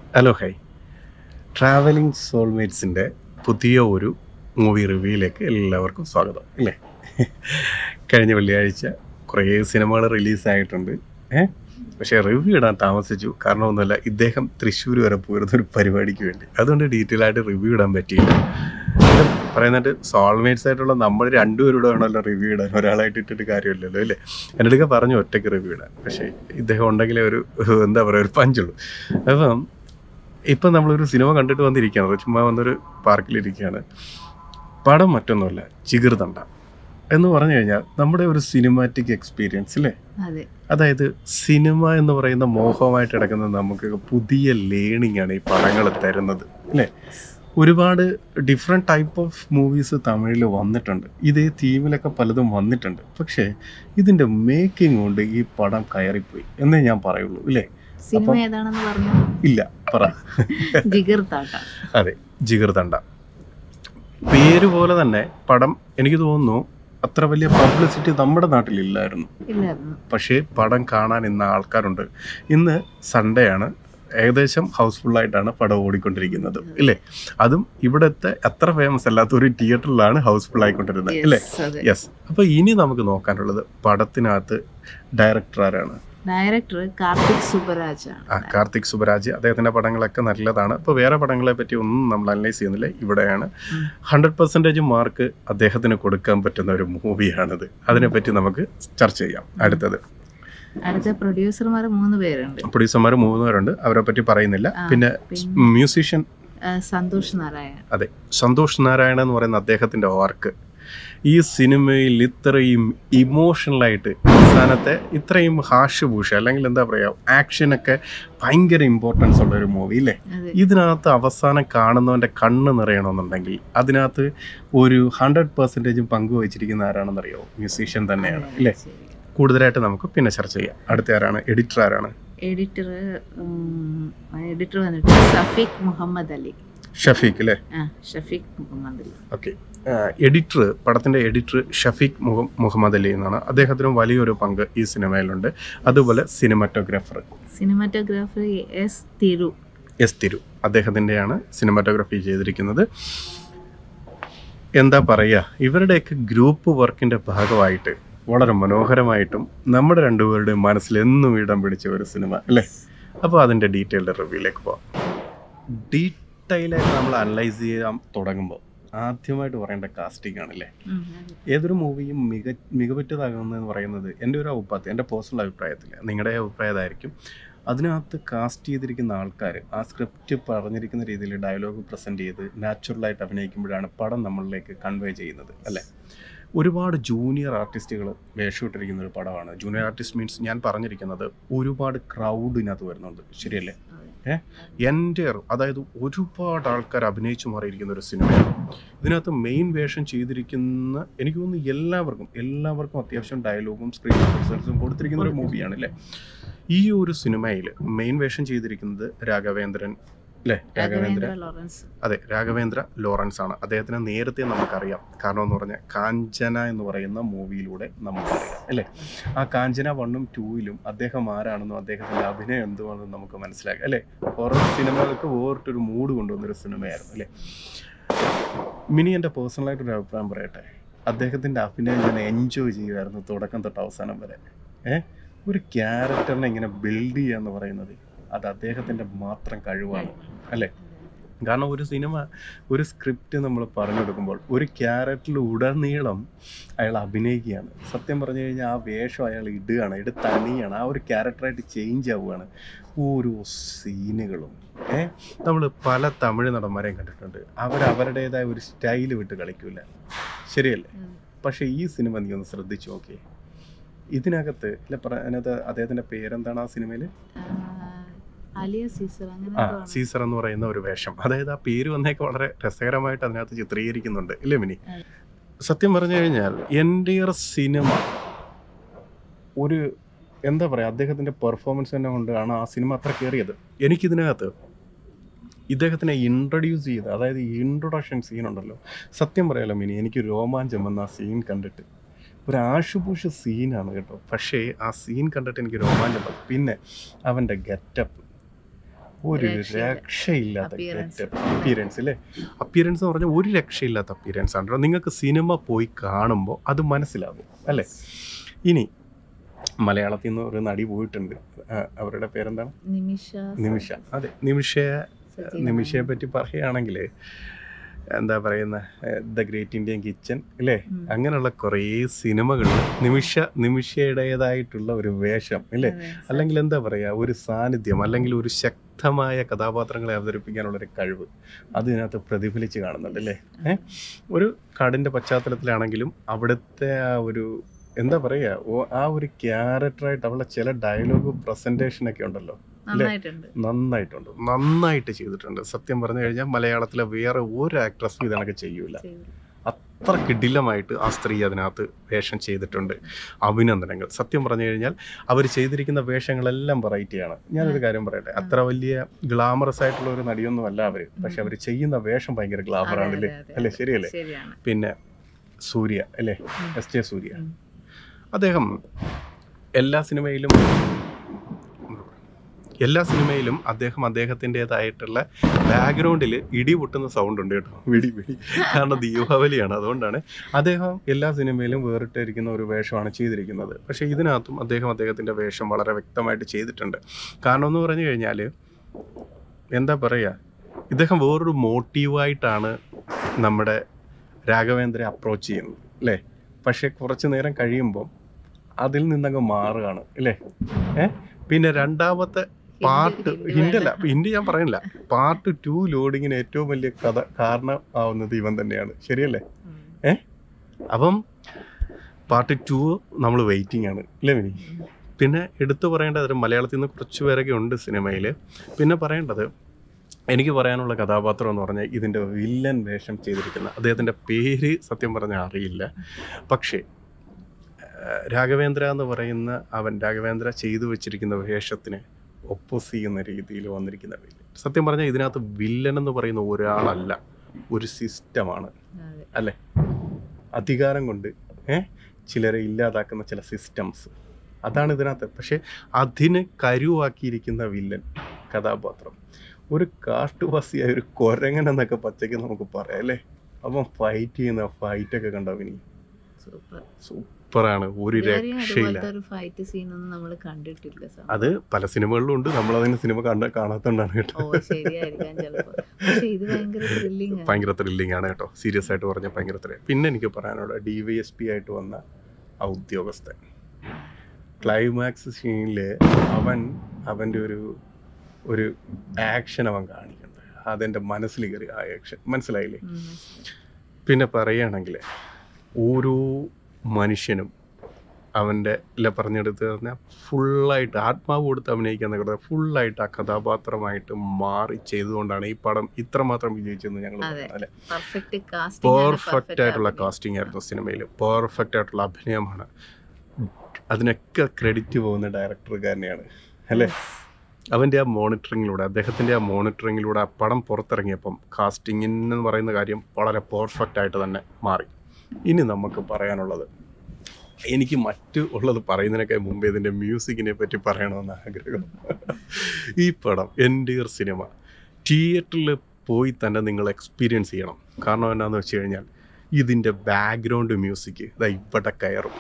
Hello high travelling സോൾമേറ്റ്സിൻ്റെ പുതിയ ഒരു movie റിവ്യൂയിലേക്ക് എല്ലാവർക്കും സ്വാഗതം ഇല്ലേ കഴിഞ്ഞ വെള്ളിയാഴ്ച കുറേ സിനിമകൾ റിലീസായിട്ടുണ്ട് ഏ പക്ഷേ റിവ്യൂ ഇടാൻ താമസിച്ചു കാരണം ഒന്നുമല്ല ഇദ്ദേഹം തൃശ്ശൂർ വരെ പോയിരുന്ന ഒരു പരിപാടിക്ക് വേണ്ടി അതുകൊണ്ട് ഡീറ്റെയിൽ ആയിട്ട് റിവ്യൂ ഇടാൻ പറ്റിയില്ല ഇത് പറയുന്നിട്ട് സോൾമേറ്റ്സ് ആയിട്ടുള്ള നമ്മൾ രണ്ടുപേരുടെ വേണമല്ലോ റിവ്യൂ ഇടാൻ ഒരാളായിട്ട് ഇട്ടിട്ട് കാര്യമില്ലല്ലോ അല്ലേ എൻ്റെ അടുക്ക പറഞ്ഞു ഒറ്റയ്ക്ക് റിവ്യൂ ഇടാൻ പക്ഷേ ഇദ്ദേഹം ഉണ്ടെങ്കിലേ ഒരു എന്താ പറയുക ഒരു പഞ്ചുള്ളൂ അപ്പം ഇപ്പം നമ്മളൊരു സിനിമ കണ്ടിട്ട് വന്നിരിക്കുകയാണ് ചുമ്മാ വന്നൊരു പാർക്കിലിരിക്കുകയാണ് പടം മറ്റൊന്നുമല്ല ചികിർതണ്ട എന്ന് പറഞ്ഞു കഴിഞ്ഞാൽ നമ്മുടെ ഒരു സിനിമാറ്റിക് എക്സ്പീരിയൻസ് അല്ലേ അതെ അതായത് സിനിമ എന്ന് പറയുന്ന മോഹമായിട്ട് കിടക്കുന്ന നമുക്ക് പുതിയ ലേണിംഗ് ആണ് ഈ പടങ്ങൾ തരുന്നത് അല്ലേ ഒരുപാട് ഡിഫറെൻറ്റ് ടൈപ്പ് ഓഫ് മൂവീസ് തമിഴിൽ വന്നിട്ടുണ്ട് ഇതേ തീമിലൊക്കെ പലതും വന്നിട്ടുണ്ട് പക്ഷേ ഇതിൻ്റെ മേക്കിംഗ് കൊണ്ട് ഈ പടം കയറിപ്പോയി എന്നേ ഞാൻ പറയുള്ളൂ ഇല്ലേ സിനിമ അപ്പം- ഏതാണെന്ന് പറഞ്ഞു ഇല്ല പറ ജിഗർ താട്ട അതെ ജിഗർതണ്ട പേര് പോലെ തന്നെ പടം എനിക്ക് തോന്നുന്നു അത്ര വലിയ പബ്ലിസിറ്റി നമ്മുടെ നാട്ടിലില്ലായിരുന്നു ഇല്ലായിരുന്നു പക്ഷേ പടം കാണാൻ ഇന്ന് ആൾക്കാരുണ്ട് ഇന്ന് സൺഡേ ആണ് ഏകദേശം ഹൗസ്ഫുള്ളായിട്ടാണ് പടം ഓടിക്കൊണ്ടിരിക്കുന്നത് ഇല്ലേ അതും ഇവിടുത്തെ അത്ര ഫേമസ് അല്ലാത്ത ഒരു തിയേറ്ററിലാണ് ഹൗസ്ഫുൾ ആയിക്കൊണ്ടിരുന്നത് അല്ലേ Yes, അതെ യെസ് അപ്പോൾ ഇനി നമുക്ക് നോക്കാനുള്ളത് പടത്തിനകത്ത് ഡയറക്ടർ ആരാണ് ഡയറക്ടർ കാർത്തിക് സുബരാജ് ആ ആണ് കാർത്തിക് സുബരാജ് അദ്ദേഹത്തിൻ്റെ പടങ്ങളൊക്കെ നല്ലതാണ് ഇപ്പോൾ വേറെ പടങ്ങളെ പറ്റി ഒന്നും നമ്മൾ അനലൈസ് ചെയ്യുന്നില്ല ഇവിടെയാണ് ഉം. ഹൺഡ്രഡ് പെർസെൻറ്റേജ് മാർക്ക് അദ്ദേഹത്തിന് കൊടുക്കാൻ പറ്റുന്ന ഒരു മൂവിയാണിത് അതിനെപ്പറ്റി നമുക്ക് ചർച്ച ചെയ്യാം അടുത്തത് അടുത്ത പ്രൊഡ്യൂസർമാർ മൂന്ന് പേരുണ്ട് പ്രൊഡ്യൂസർമാർ മൂന്ന് പേരുണ്ട് അവരെ പറ്റി പറയുന്നില്ല ആ, പിന്നെ പിന്നെ മ്യൂസീഷ്യൻ ആ, സന്തോഷ് നാരായൺ അതെ സന്തോഷ് നാരായണ എന്ന് പറയുന്ന അദ്ദേഹത്തിൻ്റെ വർക്ക് ഈ സിനിമയിൽ ഇത്രയും ഇമോഷണലായിട്ട് അവസാനത്തെ ഇത്രയും ഹാഷ്യഭൂഷ അല്ലെങ്കിൽ എന്താ പറയുക ആക്ഷനൊക്കെ ഭയങ്കര ഇമ്പോർട്ടൻസ് ഉള്ള ഒരു മൂവി അല്ലേ അതെ ഇതിനകത്ത് അവസാനം കാണുന്നവൻ്റെ കണ്ണ് നിറയണമെന്നുണ്ടെങ്കിൽ അതിനകത്ത് ഒരു ഹൺഡ്രഡ് പെർസെൻറ്റേജും പങ്കുവച്ചിരിക്കുന്ന ആരാണെന്നറിയോ മ്യൂസീഷ്യൻ തന്നെയാണ് അല്ലേ ശരി. കൂടുതലായിട്ട് നമുക്ക് പിന്നെ ചർച്ച ചെയ്യാം അടുത്ത ആരാണ് എഡിറ്റർ ആരാണ് എഡിറ്റർ എഡിറ്റർ വന്നിട്ട് സഫീഖ് മുഹമ്മദ് അലി ഷഫീഖ് അല്ലേ ആ ഷഫീഖ് മുഹമ്മദ് അലി ഓക്കെ എഡിറ്റർ പടത്തിൻ്റെ എഡിറ്റർ ഷഫീഖ് മുഹ മുഹമ്മദ് അലി എന്നാണ് അദ്ദേഹത്തിനും വലിയൊരു പങ്ക് ഈ സിനിമയിലുണ്ട് അതുപോലെ cinematographer cinematographer S Thiru S Thiru അദ്ദേഹത്തിൻ്റെയാണ് സിനിമാറ്റോഗ്രാഫി ചെയ്തിരിക്കുന്നത് എന്താ പറയുക ഇവരുടെയൊക്കെ ഗ്രൂപ്പ് വർക്കിൻ്റെ ഭാഗമായിട്ട് വളരെ മനോഹരമായിട്ടും നമ്മുടെ രണ്ടുപേരുടെയും മനസ്സിൽ എന്നും ഇടം പിടിച്ച ഒരു സിനിമ അല്ലേ അപ്പോൾ അതിൻ്റെ ഡീറ്റെയിൽഡ് റിവ്യൂയിലേക്ക് പോവാം ഡീറ്റെയിലായിട്ട് നമ്മൾ അനലൈസ് ചെയ്യാൻ തുടങ്ങുമ്പോൾ ആദ്യമായിട്ട് പറയേണ്ട കാസ്റ്റിംഗ് ആണല്ലേ ഉം, അതെ. ഏതൊരു മൂവിയും മിക മികവുറ്റതാകുന്നതെന്ന് പറയുന്നത് എൻ്റെ ഒരു അഭിപ്രായത്തിൽ എൻ്റെ പേഴ്സണൽ അഭിപ്രായത്തിൽ നിങ്ങളുടെ അഭിപ്രായമായിരിക്കും അതിനകത്ത് കാസ്റ്റ് ചെയ്തിരിക്കുന്ന ആൾക്കാർ ആ സ്ക്രിപ്റ്റ് പറഞ്ഞിരിക്കുന്ന രീതിയിൽ ഡയലോഗ് പ്രസൻറ്റ് ചെയ്ത് നാച്ചുറലായിട്ട് അഭിനയിക്കുമ്പോഴാണ് പടം നമ്മളിലേക്ക് കൺവേ ചെയ്യുന്നത് അല്ലേ ഒരുപാട് ജൂനിയർ ആർട്ടിസ്റ്റുകൾ വേഷമിട്ടിരിക്കുന്ന ഒരു പടമാണ് ജൂനിയർ ആർട്ടിസ്റ്റ് മീൻസ് ഞാൻ പറഞ്ഞിരിക്കുന്നത് ഒരുപാട് ക്രൗഡ് ഇതിനകത്ത് വരുന്നുണ്ട് ശരിയല്ലേ അതെ. എൻ്റെ അതായത് ഒരുപാട് ആൾക്കാർ അഭിനയിച്ചു മാറിയിരിക്കുന്ന ഒരു സിനിമയാണ് ഇതിനകത്ത് മെയിൻ വേഷം ചെയ്തിരിക്കുന്ന എനിക്ക് തോന്നുന്നു എല്ലാവർക്കും എല്ലാവർക്കും അത്യാവശ്യം ഡയലോഗും സ്ക്രീൻ റിസൾട്ട്സും കൊടുത്തിരിക്കുന്ന ഒരു മൂവിയാണ് അല്ലേ ഈ ഒരു സിനിമയിൽ മെയിൻ വേഷം ചെയ്തിരിക്കുന്നത് രാഘവേന്ദ്രൻ അല്ലേ രാഘവേന്ദ്രൻ രാഘവേന്ദ്ര ലോറൻസ് അതെ രാഘവേന്ദ്ര ലോറൻസ് ആണ് അദ്ദേഹത്തിനെ നേരത്തെ നമുക്കറിയാം കാരണം എന്ന് പറഞ്ഞാൽ കാഞ്ചന എന്ന് പറയുന്ന മൂവിയിലൂടെ നമുക്കറിയാം അല്ലേ ആ കാഞ്ചന വണ്ണും ടൂയിലും അദ്ദേഹം ആരാണെന്നും അദ്ദേഹത്തിൻ്റെ അഭിനയം എന്തുവാണെന്നും നമുക്ക് മനസ്സിലാക്കാം അല്ലേ ഹൊറർ സിനിമകൾക്ക് വേറിട്ടൊരു മൂഡ് കൊണ്ടുവന്നൊരു സിനിമയായിരുന്നു അല്ലേ മിനി എൻ്റെ പേഴ്സണലായിട്ടൊരു അഭിപ്രായം പറയട്ടെ അദ്ദേഹത്തിൻ്റെ അഭിനയം ഞാൻ എൻജോയ് ചെയ്യുമായിരുന്നു തുടക്കം തൊട്ട് അവസാനം വരെ ഏ ഒരു ക്യാരക്ടറിനെ ഇങ്ങനെ ബിൽഡ് ചെയ്യുക എന്ന് പറയുന്നത് അത് അദ്ദേഹത്തിൻ്റെ മാത്രം കഴിവാണ് അല്ലേ കാരണം ഒരു സിനിമ ഒരു സ്ക്രിപ്റ്റ് നമ്മൾ പറഞ്ഞു കൊടുക്കുമ്പോൾ ഒരു ക്യാരക്ടറിൽ ഉടനീളം അയാൾ അഭിനയിക്കുകയാണ് സത്യം പറഞ്ഞു കഴിഞ്ഞാൽ ആ വേഷം അയാൾ ഇടുകയാണ് എടുത്ത് അണിയാണ് ആ ഒരു ക്യാരക്ടറായിട്ട് ചേഞ്ച് ആവുകയാണ് ഓരോ സീനുകളും ഏ നമ്മൾ പല തമിഴ് നടന്മാരെയും കണ്ടിട്ടുണ്ട് അവർ അവരുടേതായ ഒരു സ്റ്റൈൽ വിട്ട് കളിക്കൂല ശരിയല്ലേ ഉം. പക്ഷേ ഈ സിനിമ നീ ഒന്ന് ശ്രദ്ധിച്ചു നോക്കിയേ ഇതിനകത്ത് ഇല്ല പറ അതിനകത്ത് അദ്ദേഹത്തിൻ്റെ പേരെന്താണ് ആ സിനിമയിൽ ആ, അലിയ സീസർ അങ്ങനെ ആ എന്തോ ആണ്. സീസർ എന്ന് പറയുന്ന ഒരു വേഷം അതായത് ആ പേര് വന്നേക്ക് വളരെ രസകരമായിട്ട് അതിനകത്ത് ചിത്രീകരിക്കുന്നുണ്ട് ഇല്ലേ മിനി അതെ. സത്യം പറഞ്ഞു കഴിഞ്ഞാൽ എൻ്റെ സിനിമ ഒരു എന്താ പറയുക അദ്ദേഹത്തിൻ്റെ പെർഫോമൻസ് തന്നെ കൊണ്ടാണ് ആ സിനിമ അത്ര കയറിയത് എനിക്കിതിനകത്ത് ഇദ്ദേഹത്തിനെ ഇൻട്രൊഡ്യൂസ് ചെയ്ത് അതായത് ഇൻട്രൊഡക്ഷൻ സീൻ ഉണ്ടല്ലോ സത്യം പറയാലോ മിനി എനിക്ക് രോമാഞ്ചം വന്ന ആ സീൻ കണ്ടിട്ട് ഒരു ആഷുപൂഷ സീനാണ് കേട്ടോ പക്ഷേ ആ സീൻ കണ്ടിട്ട് എനിക്ക് രോമാഞ്ചം വന്നു പിന്നെ അവൻ്റെ ഗെറ്റപ്പ് ഒരു രക്ഷയില്ല. രക്ഷയില്ലാത്ത Appearance. അപ്പിയറൻസ് അല്ലേ അപ്പിയറൻസ് എന്ന് പറഞ്ഞാൽ ഒരു രക്ഷയില്ലാത്ത അപ്പിയറൻസ് ആണ് കേട്ടോ. നിങ്ങൾക്ക് സിനിമ പോയി കാണുമ്പോൾ അത് മനസ്സിലാകും അല്ലേ ഇനി മലയാളത്തിൽ നിന്ന് ഒരു നടി പോയിട്ടുണ്ട് ആ, അവരുടെ പേരെന്താണ് നിമിഷ നിമിഷ അതെ നിമിഷയെ സജീവ. നിമിഷയെ പറ്റി പറയുകയാണെങ്കിൽ എന്താ പറയുന്ന ദ ഗ്രേറ്റ് ഇന്ത്യൻ കിച്ചൺ അല്ലേ ഉം. അങ്ങനെയുള്ള കുറേ സിനിമകളിൽ നിമിഷ നിമിഷയുടേതായിട്ടുള്ള ഒരു വേഷം അല്ലേ അതെ. അല്ലെങ്കിൽ എന്താ പറയുക ഒരു സാന്നിധ്യം അല്ലെങ്കിൽ ഒരു ശക്തമായ കഥാപാത്രങ്ങളെ അവതരിപ്പിക്കാനുള്ള ഒരു കഴിവ് അത് ഇതിനകത്ത് പ്രതിഫലിച്ച് കാണുന്നുണ്ട് അല്ലേ ഏ? ഒരു കാടിൻ്റെ പശ്ചാത്തലത്തിലാണെങ്കിലും അവിടുത്തെ ആ ഒരു എന്താ പറയുക ഓ- ആ ഒരു ക്യാരക്ടറായിട്ട് അവളുടെ ചില ഡയലോഗ് പ്രസൻറ്റേഷനൊക്കെ ഉണ്ടല്ലോ നന്നായിട്ടുണ്ട് നന്നായിട്ടുണ്ട് നന്നായിട്ട് ചെയ്തിട്ടുണ്ട് സത്യം പറഞ്ഞു കഴിഞ്ഞാൽ മലയാളത്തിലെ വേറെ ഒരു ആക്ട്രസും ഇതണക്ക് ചെയ്യൂല ചെയ്തു. അത്ര കിടിലമായിട്ട് ആ സ്ത്രീ അതിനകത്ത് വേഷം ചെയ്തിട്ടുണ്ട് അഭിനന്ദനങ്ങൾ സത്യം പറഞ്ഞു കഴിഞ്ഞാൽ അവർ ചെയ്തിരിക്കുന്ന വേഷങ്ങളെല്ലാം വെറൈറ്റിയാണ് ഞാനൊരു കാര്യം പറയട്ടെ അത്ര വലിയ ഗ്ലാമറസ് ആയിട്ടുള്ള ഒരു നടിയൊന്നും അല്ല അവർ പക്ഷെ അവർ ചെയ്യുന്ന വേഷം ഭയങ്കര ഗ്ലാമറാണ് അതെ, അല്ലേ അതെ, അല്ലേ അതെ. ശരിയല്ലേ ശരിയാണ് പിന്നെ സൂര്യ അല്ലേ ഉം. എസ് ജെ സൂര്യ ഉം. അദ്ദേഹം എല്ലാ സിനിമയിലും എല്ലാ സിനിമയിലും അദ്ദേഹം അദ്ദേഹത്തിൻ്റെതായിട്ടുള്ള ബാക്ക്ഗ്രൗണ്ടിൽ ഇടി പൊട്ടുന്ന സൗണ്ട് ഉണ്ട് കേട്ടോ വിടി വിടി കാരണം ദീപാവലിയാണ് അതുകൊണ്ടാണ് അദ്ദേഹം എല്ലാ സിനിമയിലും വേറിട്ടിരിക്കുന്ന ഒരു വേഷമാണ് ചെയ്തിരിക്കുന്നത് പക്ഷേ ഇതിനകത്തും അദ്ദേഹം അദ്ദേഹത്തിൻ്റെ വേഷം വളരെ വ്യക്തമായിട്ട് ചെയ്തിട്ടുണ്ട് കാരണം എന്ന് പറഞ്ഞു കഴിഞ്ഞാൽ എന്താ പറയുക ഇദ്ദേഹം വേറൊരു മോട്ടീവായിട്ടാണ് നമ്മുടെ രാഘവേന്ദ്രനെ അപ്രോച്ച് ചെയ്യുന്നത് അല്ലേ പക്ഷേ കുറച്ച് നേരം കഴിയുമ്പോൾ അതിൽ നിന്നങ്ങ് മാറുകയാണ് അല്ലേ ഏ പിന്നെ രണ്ടാമത്തെ പാർട്ട് ഹിന്ദി ഹിന്ദി അല്ല വേണ്ട. ഹിന്ദി ഞാൻ പറയില്ല പാർട്ട് ടു ലോഡിങ്ങിന് ഏറ്റവും വലിയ കഥ കാരണം ആവുന്നത് ഇവൻ തന്നെയാണ് ശരിയല്ലേ ഉം. അപ്പം പാർട്ട് ടു നമ്മൾ വെയിറ്റിംഗ് ആണ് അല്ലേ മിനി പിന്നെ എടുത്തു പറയേണ്ടത് ഒരു മലയാളത്തിൽ നിന്ന് കുറച്ച് പേരൊക്കെ ഉണ്ട് സിനിമയിൽ പിന്നെ പറയേണ്ടത് എനിക്ക് പറയാനുള്ള കഥാപാത്രം എന്ന് പറഞ്ഞാൽ ഇതിൻ്റെ വില്ലൻ വേഷം ചെയ്തിരിക്കുന്ന അദ്ദേഹത്തിൻ്റെ പേര് സത്യം പറഞ്ഞാൽ അറിയില്ല പക്ഷേ ആ, രാഘവേന്ദ്ര എന്ന് പറയുന്ന അവൻ രാഘവേന്ദ്ര ചെയ്തു വെച്ചിരിക്കുന്ന വേഷത്തിന് ഒപ്പോസ് ചെയ്യുന്ന രീതിയിൽ വന്നിരിക്കുന്ന വില്ലൻ സത്യം പറഞ്ഞാൽ ഇതിനകത്ത് വില്ലൻ എന്ന് പറയുന്ന ഒരാളല്ല ഒരു സിസ്റ്റമാണ് അതെ. അല്ലേ അധികാരം കൊണ്ട് ഏ ചിലരെ ഇല്ലാതാക്കുന്ന ചില സിസ്റ്റംസ് അതാണ് ഇതിനകത്ത് പക്ഷെ അതിന് കരുവാക്കിയിരിക്കുന്ന വില്ലൻ കഥാപാത്രം ഒരു കാട്ടുവാസിയായ ഒരു കൊരങ്ങൻ എന്നൊക്കെ പച്ചയ്ക്ക് നമുക്ക് പറയാം അല്ലേ അപ്പം ഫൈറ്റ് ചെയ്യുന്ന ഫൈറ്റൊക്കെ കണ്ടോ ഇനി സൂപ്പർ സൂപ്പറാണ് ഒരു ഇതുവരെയും രക്ഷയില്ല അതുപോലത്തെ ഒരു ഫൈറ്റ് സീനൊന്നും നമ്മൾ കണ്ടിട്ടില്ല സാർ അത് പല സിനിമകളിലും ഉണ്ട് നമ്മളതിന് സിനിമ കണ്ട കാണാത്തോണ്ടാണ് കേട്ടോ ഓ ശരിയായിരിക്കാം ചിലപ്പോ പക്ഷെ ഇത് ഭയങ്കര ത്രില്ലിംഗ് ഭയങ്കര ത്രില്ലിംഗ് ആണ് കേട്ടോ സീരിയസ് ആയിട്ട് പറഞ്ഞാൽ ഭയങ്കര ത്രില്ലിംഗ് പിന്നെ എനിക്ക് പറയാനുള്ള ഡി വൈ എസ് പി ആയിട്ട് വന്ന ആ ഉദ്യോഗസ്ഥൻ ക്ലൈമാക്സ് സീനിൽ അവൻ അവൻ്റെ ഒരു ഒരു ആക്ഷൻ അവൻ കാണിക്കുന്നുണ്ട് അതെൻ്റെ മനസ്സിൽ കയറി ആ ആക്ഷൻ മനസ്സിലായില്ലേ പിന്നെ പറയുകയാണെങ്കിൽ ഓരോ മനുഷ്യനും അവൻ്റെ ഇല്ല പറഞ്ഞെടുത്ത് പറഞ്ഞാൽ ഫുള്ളായിട്ട് ആത്മാവ് കൊടുത്ത് അഭിനയിക്കാൻ കിട്ടുന്നത് ഫുള്ളായിട്ട് ആ കഥാപാത്രമായിട്ട് മാറി ചെയ്തുകൊണ്ടാണ് ഈ പടം ഇത്രമാത്രം വിജയിച്ചതെന്ന് ഞങ്ങൾ അതെ. പറയുന്നത് അല്ലേ പെർഫെക്റ്റ് കാസ്റ്റിംഗ് പെർഫെക്റ്റ് ആയിട്ടുള്ള കാസ്റ്റിംഗ് ആയിരുന്നു സിനിമയിൽ പെർഫെക്റ്റ് ആയിട്ടുള്ള അഭിനയമാണ് അതിനൊക്കെ ക്രെഡിറ്റ് പോകുന്ന ഡയറക്ടർക്കാരനെയാണ് അല്ലേ അവൻ്റെ ആ മോണിറ്ററിങ്ങിലൂടെ അദ്ദേഹത്തിൻ്റെ ആ മോണിറ്ററിങ്ങിലൂടെ ആ പടം പുറത്തിറങ്ങിയപ്പം കാസ്റ്റിംഗ് എന്ന് പറയുന്ന കാര്യം വളരെ പെർഫെക്റ്റ് ആയിട്ട് തന്നെ മാറി ഇനി നമുക്ക് പറയാനുള്ളത് എനിക്ക് മറ്റു ഉള്ളത് പറയുന്നതിനൊക്കെ മുമ്പേ ഇതിൻ്റെ മ്യൂസിക്കിനെ പറ്റി പറയണമെന്ന് ആഗ്രഹം ഈ പടം എൻ്റെ ഒരു സിനിമ തിയേറ്ററിൽ പോയി തന്നെ നിങ്ങൾ എക്സ്പീരിയൻസ് ചെയ്യണം കാരണം എന്നാന്ന് വെച്ച് കഴിഞ്ഞാൽ ഇതിൻ്റെ ബാക്ക്ഗ്രൗണ്ട് മ്യൂസിക് ഇതാ ഇവിടെ കയറും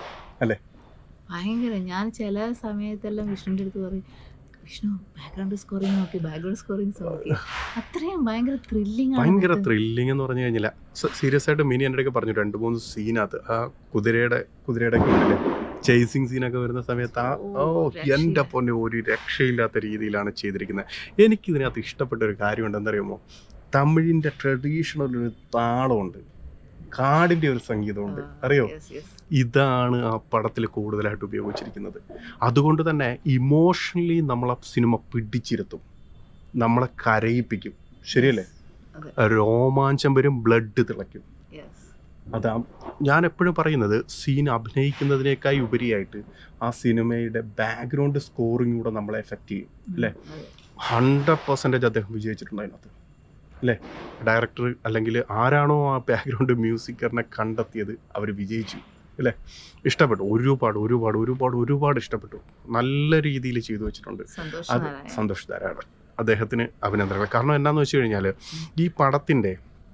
ഭയങ്കര ഞാൻ ചില സമയത്തെല്ലാം വിഷ്ണുവിൻ്റെ അടുത്ത് പറയും വിഷ്ണു ബാക്ക്ഗ്രൗണ്ട് സ്കോറിങ് നോക്കി ബാക്ക്ഗ്രൗണ്ട് സ്കോറിങ് നോക്കി അത്രയും ഭയങ്കര ത്രില്ലിംഗ് ഭയങ്കര ത്രില്ലിംഗ് എന്ന് പറഞ്ഞു കഴിഞ്ഞാൽ സീരിയസ് ആയിട്ട് മിനി എൻ്റെ അടുക്കെ പറഞ്ഞു രണ്ട് മൂന്ന് സീനകത്ത് ആ കുതിരയുടെ കുതിരയുടെ ഉള്ളിൽ ചേസിങ് സീനൊക്കെ വരുന്ന സമയത്ത് ആ ഓ, ഓ രക്ഷയില്ല. എൻ്റെ പൊന്നെ ഒരു രക്ഷയില്ലാത്ത രീതിയിലാണ് ചെയ്തിരിക്കുന്നത് എനിക്കിതിനകത്ത് ഇഷ്ടപ്പെട്ട ഒരു കാര്യമുണ്ട് എന്തറിയുമോ തമിഴിൻ്റെ ട്രഡീഷണൽ ഒരു താളമുണ്ട് കാടിൻ്റെ ഒരു സംഗീതമുണ്ട് അറിയോ ഇതാണ് ആ പടത്തിൽ കൂടുതലായിട്ട് ഉപയോഗിച്ചിരിക്കുന്നത് അതുകൊണ്ട് തന്നെ ഇമോഷണലി നമ്മളെ സിനിമ പിടിച്ചിരുത്തും നമ്മളെ കരയിപ്പിക്കും ശരിയല്ലേ അതെ രോമാഞ്ചം വരും ബ്ലഡ് തിളയ്ക്കും യെസ് അതാ ഞാൻ എപ്പോഴും പറയുന്നത് സീൻ അഭിനയിക്കുന്നതിനേക്കായി ഉപരിയായിട്ട് ആ സിനിമയുടെ ബാക്ക്ഗ്രൗണ്ട് സ്കോറിംഗ് കൂടെ നമ്മളെ എഫക്റ്റ് ചെയ്യും അല്ലേ? ഹൺഡ്രഡ് പെർസെൻറ്റേജ് അദ്ദേഹം വിജയിച്ചിട്ടുണ്ട് അതിനകത്ത് അല്ലേ ഡയറക്ടർ അല്ലെങ്കിൽ ആരാണോ ആ ബാക്ക്ഗ്രൗണ്ട് മ്യൂസിക്കറിനെ കണ്ടെത്തിയത് അവർ വിജയിച്ചു അല്ലേ ഇഷ്ടപ്പെട്ടു ഒരുപാട് ഒരുപാട് ഒരുപാട് ഒരുപാട് ഇഷ്ടപ്പെട്ടു നല്ല രീതിയിൽ ചെയ്തു വെച്ചിട്ടുണ്ട് സന്തോഷം അത് നാരായണൻ. സന്തോഷ് ധാരാളം അദ്ദേഹത്തിന് അഭിനന്ദനങ്ങൾ കാരണം എന്താണെന്ന് വെച്ച് കഴിഞ്ഞാൽ ഈ പടത്തിൻ്റെ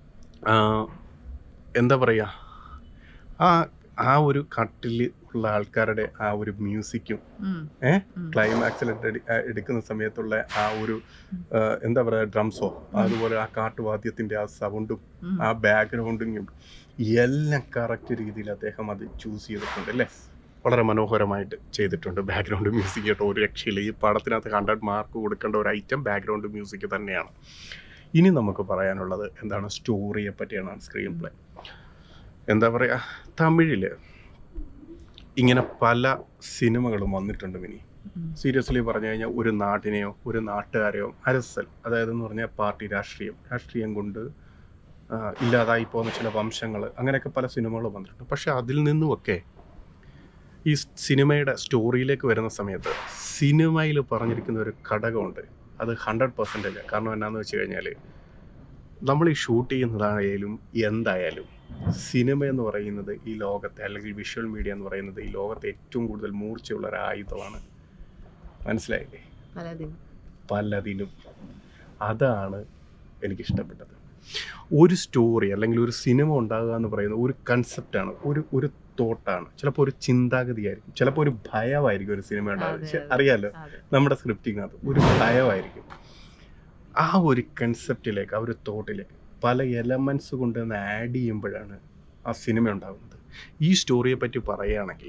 എന്താ പറയുക ആ ആ ഒരു കട്ടിൽ ഉള്ള ആൾക്കാരുടെ ആ ഒരു മ്യൂസിക്കും ഉം. ഏ? ഉം. ക്ലൈമാക്സിൽ എടുക്കുന്ന സമയത്തുള്ള ആ ഒരു ആ, എന്താ പറയുക ഡ്രംസോ അതുപോലെ ആ കാട്ടുവാദ്യത്തിൻ്റെ ആ സൗണ്ടും ഉം. ആ ബാക്ക്ഗ്രൗണ്ടും എല്ലാം കറക്റ്റ് രീതിയിൽ അദ്ദേഹം അത് ചൂസ് ചെയ്തിട്ടുണ്ട് അല്ലേ വളരെ മനോഹരമായിട്ട് ചെയ്തിട്ടുണ്ട് ബാക്ക്ഗ്രൗണ്ട് മ്യൂസിക് കേട്ടോ ഒരു രക്ഷയില്ല ഈ പടത്തിനകത്ത് ഹൺഡ്രഡ് മാർക്ക് കൊടുക്കേണ്ട ഒരു ഐറ്റം ബാക്ക്ഗ്രൗണ്ട് മ്യൂസിക് തന്നെയാണ് ഇനി നമുക്ക് പറയാനുള്ളത് എന്താണ് സ്റ്റോറിയെ പറ്റിയാണ് സ്ക്രീൻ പ്ലേ എന്താ പറയുക തമിഴിൽ ഇങ്ങനെ പല സിനിമകളും വന്നിട്ടുണ്ട് മിനി ഉം. സീരിയസ്ലി പറഞ്ഞു കഴിഞ്ഞാൽ ഒരു നാട്ടിനെയോ ഒരു നാട്ടുകാരെയോ അരസൽ അതായത് എന്ന് പറഞ്ഞാൽ പാർട്ടി രാഷ്ട്രീയം രാഷ്ട്രീയം കൊണ്ട് ആ, ഇല്ലാതായി പോകുന്ന ചില വംശങ്ങൾ അങ്ങനെയൊക്കെ പല സിനിമകളും വന്നിട്ടുണ്ട് പക്ഷെ അതിൽ നിന്നുമൊക്കെ ഈ സ് സിനിമയുടെ സ്റ്റോറിയിലേക്ക് വരുന്ന സമയത്ത് സിനിമയിൽ പറഞ്ഞിരിക്കുന്ന ഒരു ഘടകമുണ്ട് അത് ഹൺഡ്രഡ് പെർസെൻ്റ് അല്ല കാരണം എന്നാന്ന് വെച്ച് കഴിഞ്ഞാൽ നമ്മൾ ഈ ഷൂട്ട് ചെയ്യുന്നതായാലും എന്തായാലും സിനിമ എന്ന് പറയുന്നത് ഈ ലോകത്തെ അല്ലെങ്കിൽ വിഷ്വൽ മീഡിയ എന്ന് പറയുന്നത് ഈ ലോകത്തെ ഏറ്റവും കൂടുതൽ മൂർച്ചയുള്ള ഒരു ആയുധമാണ് മനസ്സിലായില്ലേ പലതിനും പലതിലും അതാണ് എനിക്കിഷ്ടപ്പെട്ടത് ഒരു സ്റ്റോറി അല്ലെങ്കിൽ ഒരു സിനിമ ഉണ്ടാകുക എന്ന് പറയുന്നത് ഒരു കൺസെപ്റ്റാണ് ഒരു ഒരു തോട്ടാണ് ചിലപ്പോൾ ഒരു ചിന്താഗതിയായിരിക്കും ചിലപ്പോൾ ഒരു ഭയമായിരിക്കും ഒരു സിനിമ ഉണ്ടാകുന്നത് അതെ, പക്ഷെ അതെ. അറിയാലോ അതെ നമ്മുടെ സ്ക്രിപ്റ്റിനകത്ത് ഒരു ഭയമായിരിക്കും ആ ഒരു കൺസെപ്റ്റിലേക്ക് ആ ഒരു തോട്ടിലേക്ക് പല എലമെൻസ് കൊണ്ടുവന്ന് ആഡ് ചെയ്യുമ്പോഴാണ് ആ സിനിമ ഉണ്ടാകുന്നത് ഈ സ്റ്റോറിയെ പറ്റി പറയുകയാണെങ്കിൽ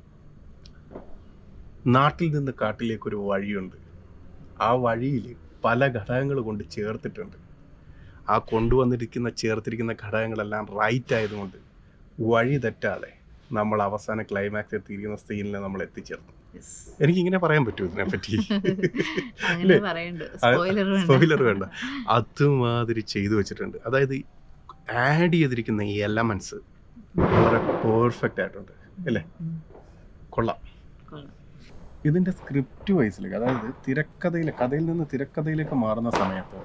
നാട്ടിൽ നിന്ന് കാട്ടിലേക്ക് ഒരു വഴിയുണ്ട് ആ വഴിയിൽ പല ഘടകങ്ങൾ കൊണ്ട് ചേർത്തിട്ടുണ്ട് ആ കൊണ്ടുവന്നിരിക്കുന്ന ചേർത്തിരിക്കുന്ന ഘടകങ്ങളെല്ലാം റൈറ്റ് ആയതുകൊണ്ട് വഴി തെറ്റാതെ നമ്മൾ അവസാന ക്ലൈമാക്സ് എത്തിയിരിക്കുന്ന സീനിൽ നമ്മൾ എത്തിച്ചേർന്നു Yes. എനിക്ക് ഇങ്ങനെ പറയാൻ പറ്റുമോ ഇതിനെ പറ്റി അങ്ങനെ ഇല്ലേ? പറയണ്ട് ആ, സ്പോയിലർ വേണ്ട spoiler വേണ്ട. അതുമാതിരി ചെയ്തു വെച്ചിട്ടുണ്ട് അതായത് ആഡ് ചെയ്തിരിക്കുന്ന ഈ എലമെന്റ്സ് വളരെ പെർഫെക്റ്റ് ആയിട്ടുണ്ട് അല്ലേ? ഉം. കൊള്ളാം കൊള്ളാം. ഇതിന്റെ സ്ക്രിപ്റ്റ് വൈസിലേക്ക് അതായത് തിരക്കഥയിൽ കഥയിൽ നിന്ന് തിരക്കഥയിലേക്ക് മാറുന്ന സമയത്ത്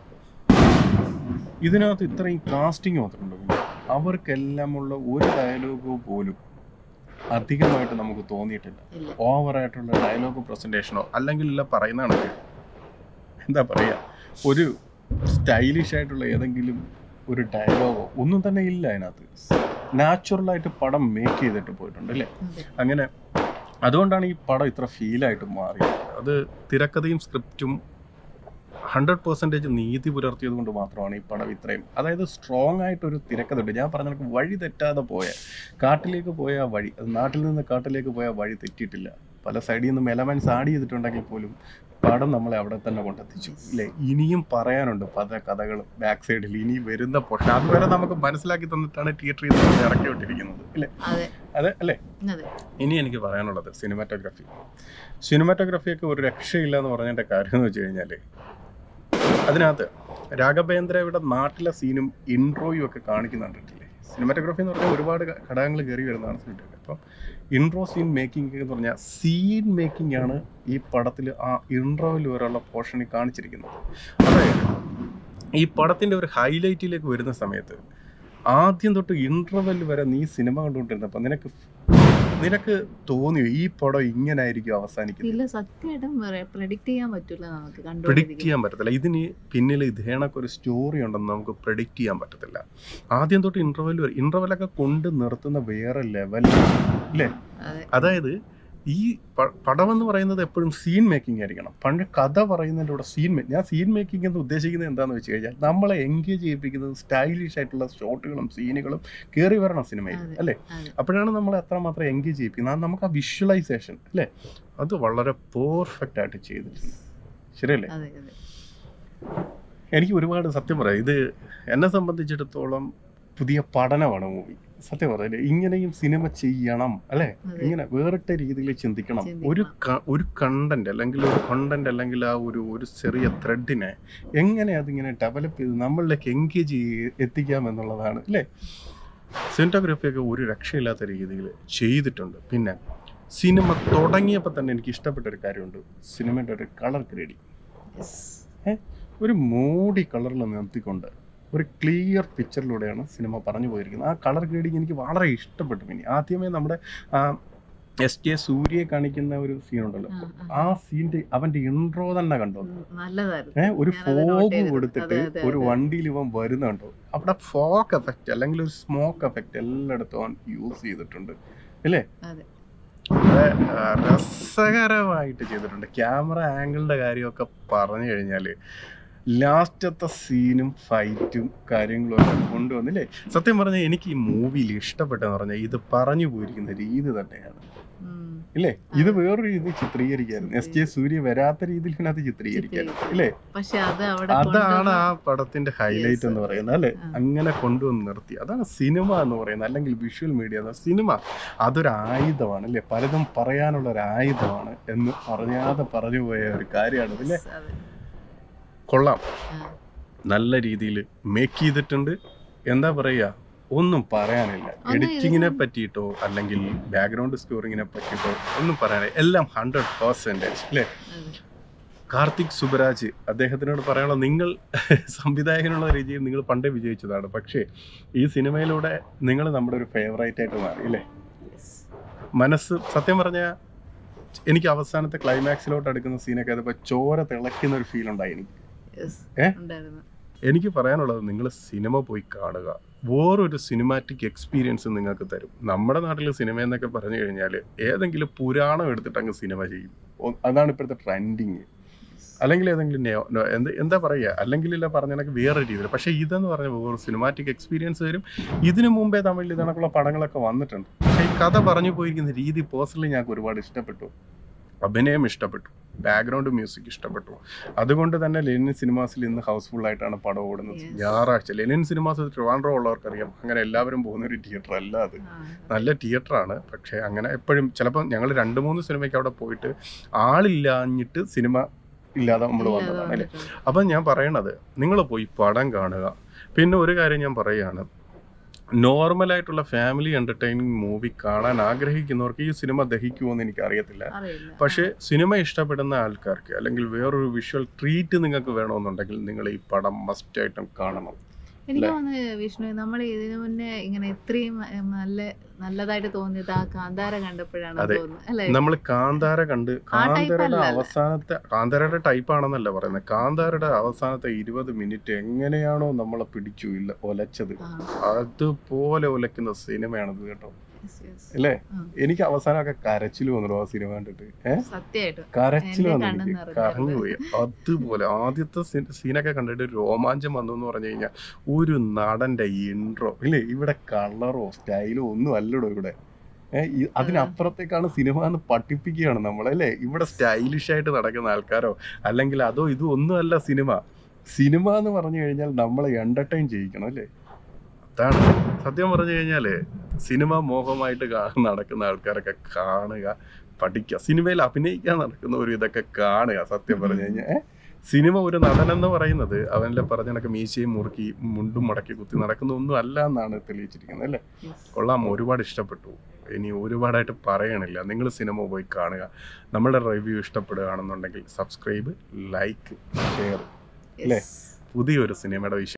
ഇതിനകത്ത് ഇത്രയും കാസ്റ്റിംഗ് വന്നിട്ടുണ്ട് അവർക്കെല്ലാമുള്ള ഒരു ഡയലോഗോ പോലും അധികമായിട്ട് നമുക്ക് തോന്നിയിട്ടില്ല ഇല്ല ഓവറായിട്ടുള്ള ഡയലോഗ് പ്രസൻറ്റേഷനോ അല്ലെങ്കിൽ ഇല്ല പറയുന്നതാണ് എന്താ പറയുക ഒരു സ്റ്റൈലിഷ് ആയിട്ടുള്ള ഏതെങ്കിലും ഒരു ഡയലോഗോ ഒന്നും തന്നെ ഇല്ല അതിനകത്ത് നാച്ചുറലായിട്ട് പടം മേക്ക് ചെയ്തിട്ട് പോയിട്ടുണ്ട് അല്ലേ അതെ അങ്ങനെ അതുകൊണ്ടാണ് ഈ പടം ഇത്ര ഫീലായിട്ട് മാറിയത് അത് തിരക്കഥയും സ്ക്രിപ്റ്റും ഹൺഡ്രഡ് പെർസെൻറ്റേജ് നീതി പുലർത്തിയത് കൊണ്ട് മാത്രമാണ് ഈ പടം ഇത്രയും അതായത് സ്ട്രോങ് ആയിട്ടൊരു തിരക്കഥയുണ്ട് ഞാൻ പറഞ്ഞ കണക്ക് വഴി തെറ്റാതെ പോയ കാട്ടിലേക്ക് പോയ ആ വഴി അത് നാട്ടിൽ നിന്ന് കാട്ടിലേക്ക് പോയ വഴി തെറ്റിയിട്ടില്ല പല സൈഡിൽ നിന്നും എലമെന്റ്സ് ആഡ് ചെയ്തിട്ടുണ്ടെങ്കിൽ പോലും പടം നമ്മളെ അവിടെ തന്നെ കൊണ്ടെത്തിച്ചു ഇല്ലേ ഇനിയും പറയാനുണ്ട് പല കഥകളും ബാക്ക് സൈഡിൽ ഇനി വരുന്ന പോഷൻ അതുവരെ നമുക്ക് മനസ്സിലാക്കി തന്നിട്ടാണ് തിയേറ്ററിൽ നിന്ന് ഇറക്കി വിട്ടിരിക്കുന്നത് ഇല്ലേ അതെ അതെ അല്ലേ അതെ ഇനി എനിക്ക് പറയാനുള്ളത് സിനിമാറ്റോഗ്രാഫി സിനിമാറ്റോഗ്രാഫിയൊക്കെ ഒരു രക്ഷയില്ല എന്ന് പറഞ്ഞതിൻ്റെ കാര്യം എന്ന് വെച്ച് കഴിഞ്ഞാൽ അതിനകത്ത് രാഘവേന്ദ്രയുടെ നാട്ടിലെ സീനും ഇൻട്രോയും ഒക്കെ കാണിക്കുന്നുണ്ടില്ലേ സിനിമാറ്റോഗ്രാഫി എന്ന് പറഞ്ഞാൽ ഒരുപാട് ഘ- ഘടകങ്ങൾ കയറി വരുന്നതാണ് സിനിമ അപ്പം ഇൻട്രോ സീൻ മേക്കിംഗ് എന്ന് പറഞ്ഞാൽ സീൻ മേക്കിംഗ് ആണ് ഈ പടത്തിൽ ആ ഇൻട്രോയിൽ വരെയുള്ള പോർഷനിൽ കാണിച്ചിരിക്കുന്നത് അതായത് ഈ പടത്തിൻ്റെ ഒരു ഹൈലൈറ്റിലേക്ക് വരുന്ന സമയത്ത് ആദ്യം തൊട്ട് ഇന്റർവെൽ വരെ നീ സിനിമ കണ്ടുകൊണ്ടിരുന്നപ്പോൾ നിനക്ക് നിനക്ക് തോന്നിയോ ഈ പടം ഇങ്ങനെ ആയിരിക്കും അവസാനിക്കുന്നത് ഇല്ല സത്യമായിട്ടും പ്രഡിക്റ്റ് ചെയ്യാൻ പറ്റില്ല നമുക്ക് പ്രിഡിക്റ്റ് കണ്ടുപിടിക്കാൻ ചെയ്യാൻ പറ്റത്തില്ല ഇതിന് പിന്നിൽ ഇതേണക്ക് ഒരു സ്റ്റോറി ഉണ്ടെന്ന് നമുക്ക് പ്രിഡിക്റ്റ് ചെയ്യാൻ പറ്റത്തില്ല ആദ്യം തൊട്ട് ഇന്റർവെൽ വരെ ഇന്റർവെല്ലൊക്കെ കൊണ്ട് നിർത്തുന്ന വേറെ ലെവൽ അല്ലേ അതെ അതായത് ഈ പ- പടം എന്ന് പറയുന്നത് എപ്പോഴും സീൻ മേക്കിംഗ് ആയിരിക്കണം പണ്ട് കഥ പറയുന്നതിൻ്റെ കൂടെ സീൻ മേ ഞാൻ സീൻ മേക്കിംഗ് എന്ന് ഉദ്ദേശിക്കുന്നത് എന്താണെന്ന് വെച്ച് കഴിഞ്ഞാൽ നമ്മളെ എൻഗേജ് ചെയ്യിപ്പിക്കുന്നത് സ്റ്റൈലിഷ് ആയിട്ടുള്ള ഷോട്ടുകളും സീനുകളും കയറി വരണം സിനിമയിൽ അതെ. അല്ലേ അതെ അപ്പോഴാണ് നമ്മളെ അത്രമാത്രം എൻഗേജ് ചെയ്യിപ്പിക്കുന്നത് അത് നമുക്ക് ആ വിഷ്വലൈസേഷൻ അല്ലേ അത് വളരെ പെർഫെക്റ്റ് ആയിട്ട് ചെയ്തിട്ടുണ്ട് ശരിയല്ലേ അതെ അതെ എനിക്ക് ഒരുപാട് സത്യം പറയാം ഇത് എന്നെ സംബന്ധിച്ചിടത്തോളം പുതിയ പഠനമാണ് മൂവി സത്യം പറയാം ഇങ്ങനെയും സിനിമ ചെയ്യണം അല്ലേ അതെ ഇങ്ങനെ വേറിട്ട രീതിയിൽ ചിന്തിക്കണം ചിന്തിക്കണം. ഒരു ക- ഒരു കണ്ടന്റ് അല്ലെങ്കിൽ ഒരു കണ്ടന്റ് അല്ലെങ്കിൽ ആ ഒരു ഒരു ചെറിയ ത്രെഡിനെ എങ്ങനെ അതിങ്ങനെ ഡെവലപ്പ് ചെയ്ത് നമ്മളിലേക്ക് എൻഗേജ് എത്തിക്കാം എന്നുള്ളതാണ് അല്ലേ സിനിറ്റോഗ്രാഫിയൊക്കെ ഒരു രക്ഷയില്ലാത്ത രീതിയിൽ ചെയ്തിട്ടുണ്ട് പിന്നെ സിനിമ തുടങ്ങിയപ്പോൾ തന്നെ എനിക്ക് ഇഷ്ടപ്പെട്ട ഒരു കാര്യമുണ്ട് സിനിമയുടെ ഒരു കളർ ഗ്രേഡിങ് Yes. ഒരു മൂടി കളറിൽ നിർത്തിക്കൊണ്ട് ഒരു ക്ലിയർ പിക്ചറിലൂടെയാണ് സിനിമ പറഞ്ഞു പോയിരിക്കുന്നത് ആ കളർ ഗ്രേഡിങ് എനിക്ക് വളരെ ഇഷ്ടപ്പെട്ടു ഇനി ആദ്യമേ നമ്മുടെ ആ എസ് ടി സൂര്യയെ കാണിക്കുന്ന ഒരു സീൻ ഉണ്ടല്ലോ ആ, ആ. ആ സീൻ്റെ അവന്റെ ഇൻട്രോ തന്നെ കണ്ടോ ഉം, നല്ലതായിരുന്നു ഏഹ് ഒരു ഞാനത് note ഫോഗ് ചെയ്തിരുന്നു. കൊടുത്തിട്ട് അതെ, അതെ, ഒരു അതെ. വണ്ടിയിൽ ഇവൻ വരുന്നുണ്ടോ അവിടെ ഫോഗ് എഫക്റ്റ് അല്ലെങ്കിൽ ഒരു സ്മോക്ക് എഫക്റ്റ് എല്ലായിടത്തും അവൻ യൂസ് ചെയ്തിട്ടുണ്ട് അല്ലേ അതെ. വളരെ, ആ, രസകരമായിട്ട് ചെയ്തിട്ടുണ്ട് ക്യാമറ ആംഗിളിന്റെ കാര്യമൊക്കെ പറഞ്ഞു കഴിഞ്ഞാല് ലാസ്റ്റത്തെ സീനും ഫൈറ്റും കാര്യങ്ങളും ഒക്കെ കൊണ്ടുവന്നില്ലേ സത്യം പറഞ്ഞാൽ എനിക്ക് ഈ മൂവിയിൽ ഇഷ്ടപ്പെട്ടെന്ന് പറഞ്ഞാൽ ഇത് പറഞ്ഞു പോയിരിക്കുന്ന രീതി തന്നെയാണ് ഉം. ഇല്ലേ ഇത് അതെ. വേറൊരു രീതി ചിത്രീകരിക്കായിരുന്നു എസ് ജെ സൂര്യ വരാത്ത രീതിയിൽ ഇതിനകത്ത് ചിത്രീകരിക്കായിരുന്നു ചിത്രീകരിക്കും. ഇല്ലേ പക്ഷെ അത് അവിടെ അതാണ് ആ കൊണ്ടുവന്ന- പടത്തിന്റെ ഹൈലൈറ്റ് Yes, എന്ന് അതെ. പറയുന്നത് അല്ലെ ആ. അങ്ങനെ കൊണ്ടുവന്ന് നിർത്തി അതാണ് സിനിമ എന്ന് പറയുന്നത് അല്ലെങ്കിൽ വിഷ്വൽ മീഡിയ എന്ന സിനിമ അതൊരു ആയുധമാണ് അല്ലെ പലതും പറയാനുള്ള ഒരു ആയുധമാണ് എന്ന് പറഞ്ഞാതെ പറഞ്ഞു പോയ ഒരു കാര്യമാണ് അല്ലേ Yes, അതെ. കൊള്ളാം ആ. നല്ല രീതിയിൽ മേക്ക് ചെയ്തിട്ടുണ്ട് എന്താ പറയുക ഒന്നും പറയാനില്ല ഒന്നും എഡിറ്റിങ്ങിനെ ഇതിന് പറ്റിയിട്ടോ അല്ലെങ്കിൽ ബാക്ക്ഗ്രൗണ്ട് സ്കോറിങ്ങിനെ പറ്റിയിട്ടോ ഒന്നും പറയാനില്ല എല്ലാം ഹൺഡ്രഡ് പെർസെൻറ്റേജ് അല്ലേ അതെ. കാർത്തിക് സുബരാജ് അദ്ദേഹത്തിനോട് പറയാനുള്ള നിങ്ങൾ സംവിധായകനുള്ള രീതിയിൽ നിങ്ങൾ പണ്ടേ വിജയിച്ചതാണ് പക്ഷേ ഈ സിനിമയിലൂടെ നിങ്ങൾ നമ്മുടെ ഒരു ഫേവറേറ്റ് ആയിട്ട് മാറി അല്ലേ Yes. മനസ്സ് സത്യം പറഞ്ഞാൽ എനിക്ക് അവസാനത്തെ ക്ലൈമാക്സിലോട്ട് അടുക്കുന്ന സീനൊക്കെ അതിപ്പോൾ ചോര തിളയ്ക്കുന്ന ഒരു ഫീൽ ഉണ്ടായി എനിക്ക് Yes. ഏ? ഉണ്ടായിരുന്നു എനിക്ക് പറയാനുള്ളത് നിങ്ങൾ സിനിമ പോയി കാണുക വേറൊരു സിനിമാറ്റിക് എക്സ്പീരിയൻസ് നിങ്ങൾക്ക് തരും നമ്മുടെ നാട്ടിൽ സിനിമ എന്നൊക്കെ പറഞ്ഞു കഴിഞ്ഞാൽ ഏതെങ്കിലും പുരാണം എടുത്തിട്ട് അങ്ങ് സിനിമ ചെയ്യും ഒ- അതാണ് ഇപ്പോഴത്തെ ട്രെൻഡിങ് അല്ലെങ്കിൽ ഏതെങ്കിലും neo- no- എന്ത് എന്താ പറയുക അല്ലെങ്കിൽ ഇല്ല പറഞ്ഞ കണക്ക് വേറെ രീതിയിൽ പക്ഷേ ഇതെന്ന് പറഞ്ഞ വേറെ സിനിമാറ്റിക് എക്സ്പീരിയൻസ് തരും ഇതിനു മുമ്പേ തമിഴിൽ ഇതണക്കുള്ള പടങ്ങളൊക്കെ വന്നിട്ടുണ്ട് പക്ഷേ ഈ കഥ പറഞ്ഞു പോയിരിക്കുന്ന രീതി പേഴ്സണലി ഞങ്ങൾക്ക് ഒരുപാട് ഇഷ്ടപ്പെട്ടു അഭിനയം ഇഷ്ടപ്പെട്ടു ബാക്ക്ഗ്രൗണ്ട് മ്യൂസിക് ഇഷ്ടപ്പെട്ടു അതുകൊണ്ട് തന്നെ ലെനിൻ സിനിമാസിൽ ഇന്ന് ഹൗസ്ഫുൾ ആയിട്ടാണ് പടം ഓടുന്നത് Yes. ഞായറാഴ്ച ലെനിൻ സിനിമാസ് ട്രിവാൻഡ്രോ ഉള്ളവർക്കറിയാം അങ്ങനെ എല്ലാവരും പോകുന്ന ഒരു തിയേറ്റർ അല്ല അത് ആ, നല്ല തിയേറ്ററാണ് പക്ഷേ അങ്ങനെ എപ്പോഴും ചിലപ്പോൾ ഞങ്ങൾ രണ്ട് മൂന്ന് സിനിമയ്ക്ക് അവിടെ പോയിട്ട് ആളില്ലാഞ്ഞിട്ട് സിനിമ ഇല്ലാതെ നമ്മൾ ഇല്ലാതെ വന്നതാണ് അല്ലേ വന്നിട്ടുണ്ട്. അപ്പം ഞാൻ പറയണത് നിങ്ങൾ പോയി പടം കാണുക പിന്നെ ഒരു കാര്യം ഞാൻ പറയുകയാണ് നോർമലായിട്ടുള്ള ഫാമിലി എൻ്റർടൈനിങ് മൂവി കാണാൻ ആഗ്രഹിക്കുന്നവർക്ക് ഈ സിനിമ ദഹിക്കുമോ എന്ന് എനിക്ക് അറിയത്തില്ല അറിയില്ല പക്ഷേ സിനിമ ഇഷ്ടപ്പെടുന്ന ആൾക്കാർക്ക് അല്ലെങ്കിൽ വേറൊരു വിഷ്വൽ ട്രീറ്റ് നിങ്ങൾക്ക് വേണമെന്നുണ്ടെങ്കിൽ നിങ്ങൾ ഈ പടം മസ്റ്റായിട്ടും കാണണം എനിക്ക് അല്ലേ? തോന്നുന്നത് വിഷ്ണു നമ്മൾ ഇതിനു മുന്നേ ഇങ്ങനെ ഇത്രയും ഏ, നല്ല നല്ലതായിട്ട് തോന്നിയത് ആ കാന്താര കണ്ടപ്പോഴാണ് അതെ. തോന്നുന്നത് അല്ലെ നമ്മൾ കാന്താര കണ്ട് ആ type കാന്താരയുടെ അല്ലല്ലോ. അവസാനത്തെ കാന്താരയുടെ ടൈപ്പ് ആണെന്നല്ല പറയുന്നത് കാന്താരയുടെ അവസാനത്തെ ഇരുപത് മിനിറ്റ് എങ്ങനെയാണോ നമ്മളെ പിടിച്ചു ഇല്ല ഒലച്ചത് അതുപോലെ ഉലയ്ക്കുന്ന സിനിമയാണിത് കേട്ടോ അല്ലേ എനിക്ക് അവസാനമൊക്കെ കരച്ചിൽ വന്നു ആ സിനിമ കണ്ടിട്ട് ഏഹ് സത്യമായിട്ടും കരച്ചിൽ എന്റെ വന്നു കണ്ണ് എനിക്ക് നിറഞ്ഞു. കറങ്ങി പോയി അതുപോലെ ആദ്യത്തെ സീ- സീനൊക്കെ കണ്ടിട്ട് രോമാഞ്ചം വന്നു എന്ന് പറഞ്ഞു കഴിഞ്ഞാൽ ഒരു നടന്റെ ഇൻട്രോ ഇല്ലേ ഇവിടെ കളറോ സ്റ്റൈലോ ഒന്നും അല്ലടോ ഇവിടെ ഏഹ് ഈ- അതിനപ്പുറത്തേക്കാണ് സിനിമ എന്ന് പഠിപ്പിക്കുകയാണ് നമ്മളല്ലേ ഇവിടെ സ്റ്റൈലിഷ് ആയിട്ട് നടക്കുന്ന ആൾക്കാരോ അല്ലെങ്കിൽ അതോ ഇതോ ഒന്നുമല്ല സിനിമ സിനിമ എന്ന് പറഞ്ഞു കഴിഞ്ഞാൽ നമ്മളെ എന്റർടൈൻ ചെയ്യിക്കണം അല്ലേ അതാണ് സത്യം പറഞ്ഞു കഴിഞ്ഞാല് സിനിമ മോഹമായിട്ട് കാ- നടക്കുന്ന ആൾക്കാരൊക്കെ കാണുക പഠിക്കുക സിനിമയിൽ അഭിനയിക്കാൻ നടക്കുന്ന ഒരു ഇതൊക്കെ കാണുക സത്യം പറഞ്ഞു കഴിഞ്ഞാൽ ഏ? സിനിമ ഒരു നടൻ എന്ന് പറയുന്നത് അവൻ്റെ പറഞ്ഞ കണക്ക് മീശയും മുറുക്കി മുണ്ടും മടക്കി കുത്തി നടക്കുന്ന ഒന്നും അല്ല എന്നാണ് തെളിയിച്ചിരിക്കുന്നത് അല്ലേ കൊള്ളാം ഒരുപാട് ഇഷ്ടപ്പെട്ടു ഇനി ഒരുപാടായിട്ട് പറയണില്ല നിങ്ങൾ സിനിമ പോയി കാണുക നമ്മുടെ റിവ്യൂ ഇഷ്ടപ്പെടുകയാണെന്നുണ്ടെങ്കിൽ സബ്സ്ക്രൈബ് ലൈക്ക് ഷെയർ അല്ലേ? Yes. പുതിയൊരു സിനിമയുടെ വിഷയം